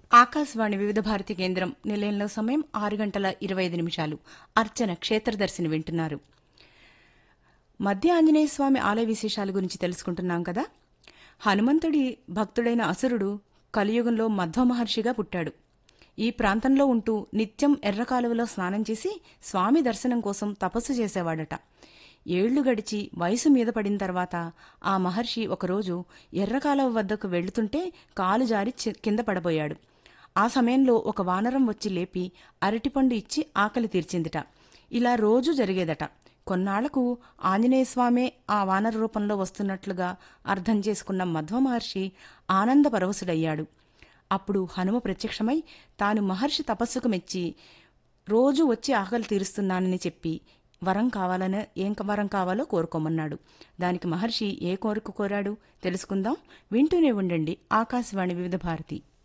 ఆకాశవాణి వివిధ భారతి కేంద్రం నిలయంలో సమయం ఆరు గంటల ఇరవై ఐదు నిమిషాలు అర్చన క్షేత్రదర్శిని వింటున్నారు మధ్య ఆంజనేయ స్వామి ఆలయ విశేషాల గురించి తెలుసుకుంటున్నాం కదా హనుమంతుడి భక్తుడైన అసురుడు కలియుగంలో మధ్వ మహర్షిగా పుట్టాడు ఈ ప్రాంతంలో ఉంటూ నిత్యం ఎర్రకాలువలో స్నానం చేసి స్వామి దర్శనం కోసం తపస్సు చేసేవాడట ఏళ్లు గడిచి వయసు మీద పడిన తర్వాత ఆ మహర్షి ఒకరోజు ఎర్రకాలువ వద్దకు వెళుతుంటే కాలు జారి చి- కింద పడబోయాడు ఆ సమయంలో ఒక వానరం వచ్చి లేపి అరటిపండు ఇచ్చి ఆకలి తీర్చిందిట ఇలా రోజూ జరిగేదట కొన్నాళ్లకు ఆంజనేయస్వామే ఆ వానర రూపంలో వస్తున్నట్లుగా అర్థం చేసుకున్న మధ్వ మహర్షి ఆనందపరవశుడయ్యాడు అప్పుడు హనుమ ప్రత్యక్షమై తాను మహర్షి తపస్సుకు మెచ్చి రోజూ వచ్చి ఆకలి తీరుస్తున్నానని చెప్పి వరం కావాలని ఏం వరం కావాలో కోరుకోమన్నాడు దానికి మహర్షి ఏ కోరిక కోరాడు తెలుసుకుందాం వింటూనే ఉండండి ఆకాశవాణి వివిధ భారతి